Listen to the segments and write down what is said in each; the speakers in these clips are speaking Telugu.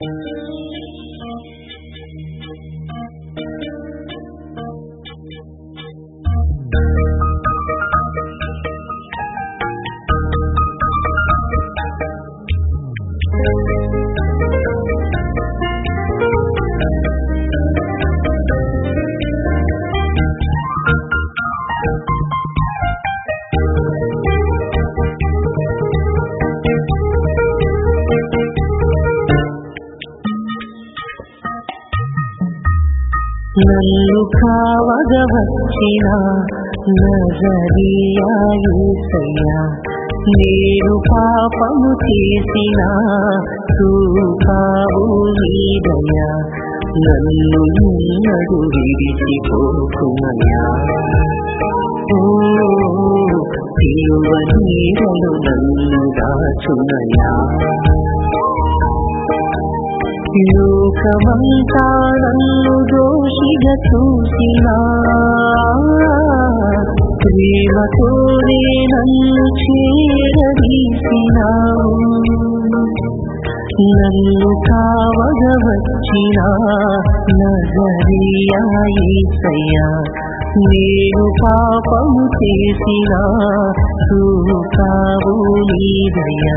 నన్ను కావగ వచ్చిన నజరియాయుసయ్యా నేను పాపము చేసిన చూపావు నీదయ్యా నన్ను ఎన్నడు విడిచిపోకుమయ్యా ఓ తిరువ నీడలు నన్ను దాచునయా లోకమంతా నన్ను దోషిగా చూసినా ప్రేమతోనే నన్ను చేరదీసినావు నన్ను కావగ వచ్చిన నజరియాసయ్యా నేను పాపము చేసిన చూకావు నీదయ్యా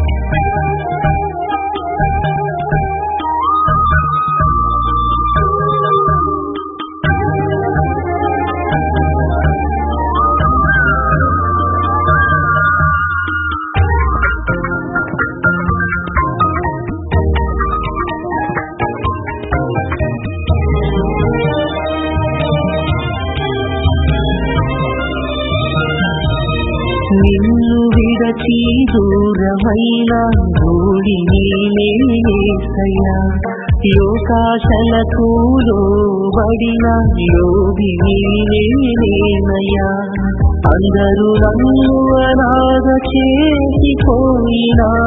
నిన్ను విడచి దూరమైన గూడిని నేనేసయ్యా లోకాశలకు లోబడిన యోగిని నేనేనయ్యా అందరూ నన్ను అనాథ చేసిపోయినా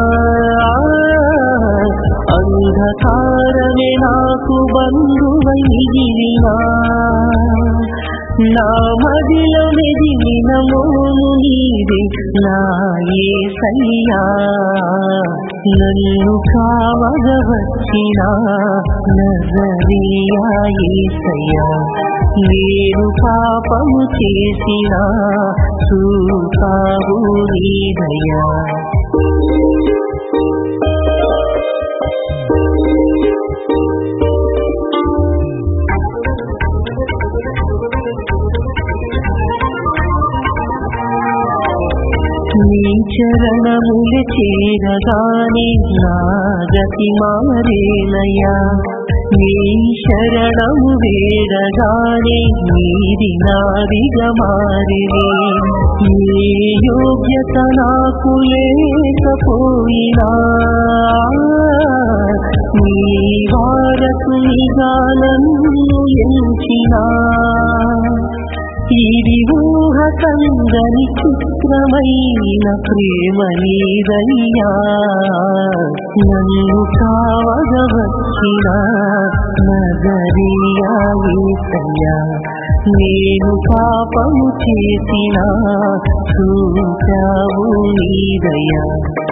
అంధకారమే నాకు బంధువై మిగిలినా నా మదిలో మెదిలిన మోము నీదే నా ఏసయ్యా నన్ను కావగ వచ్చిన నజరియా ఏసయ్యా నేను పాపము చేసిన చూపావు నీదయ్యా నీ చరణములు చేరగానే నా గతి మారేనయ్యా నీ శరణము వేడగానే నీది నాదిగా మారినే ఏ యోగ్యత నాకు లేకపోయినా నీ వారసునిగా నన్ను ఎంచినా ఇది ఊహ కందని చిత్రమైన ప్రేమ నీదయ్యా నన్ను కావగ వచ్చిన నగరియా ఏసయ్యా నేను పాపము చేసిన చూచావు నీదయ్యా